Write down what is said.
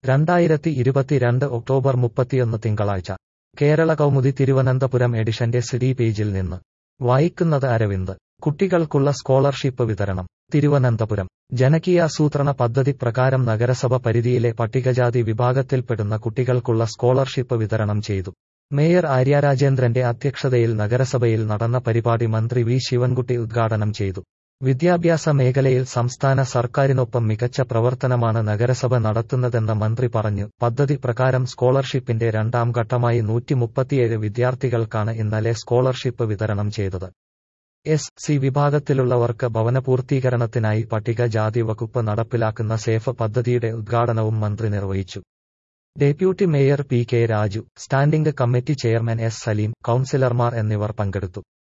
രണ്ടായിരത്തി ഇരുപത്തിരണ്ട് ഒക്ടോബർ മുപ്പത്തിയൊന്ന് തിങ്കളാഴ്ച കേരള കൗമുദി തിരുവനന്തപുരം എഡിഷന്റെ സിഡി പേജിൽ നിന്ന് വായിക്കുന്നത് അരവിന്ദ് കുട്ടികൾക്കുള്ള സ്കോളർഷിപ്പ് വിതരണം തിരുവനന്തപുരം ജനകീയാസൂത്രണ പദ്ധതി പ്രകാരം നഗരസഭ പരിധിയിലെ പട്ടികജാതി വിഭാഗത്തിൽപ്പെടുന്ന കുട്ടികൾക്കുള്ള സ്കോളർഷിപ്പ് വിതരണം ചെയ്തു മേയർ ആര്യ രാജേന്ദ്രന്റെ അധ്യക്ഷതയിൽ നഗരസഭയിൽ നടന്ന പരിപാടി മന്ത്രി വി ശിവൻകുട്ടി ഉദ്ഘാടനം ചെയ്തു വിദ്യാഭ്യാസ മേഖലയിൽ സംസ്ഥാന സർക്കാരിനൊപ്പം മികച്ച പ്രവർത്തനമാണ് നഗരസഭ നടത്തുന്നതെന്ന് മന്ത്രി പറഞ്ഞു പദ്ധതി പ്രകാരം സ്കോളർഷിപ്പിന്റെ രണ്ടാം ഘട്ടമായി നൂറ്റിമുപ്പത്തിയേഴ് വിദ്യാർത്ഥികൾക്കാണ് ഇന്നലെ സ്കോളർഷിപ്പ് വിതരണം ചെയ്തത് എസ് സി വിഭാഗത്തിലുള്ളവർക്ക് ഭവനപൂർത്തീകരണത്തിനായി പട്ടികജാതി വകുപ്പ് നടപ്പിലാക്കുന്ന സേഫ് പദ്ധതിയുടെ ഉദ്ഘാടനവും മന്ത്രി നിർവഹിച്ചു deputy mayor P K Raju standing committee chairman S Saleem കൌൺസിലർമാർ എന്നിവർ പങ്കെടുത്തു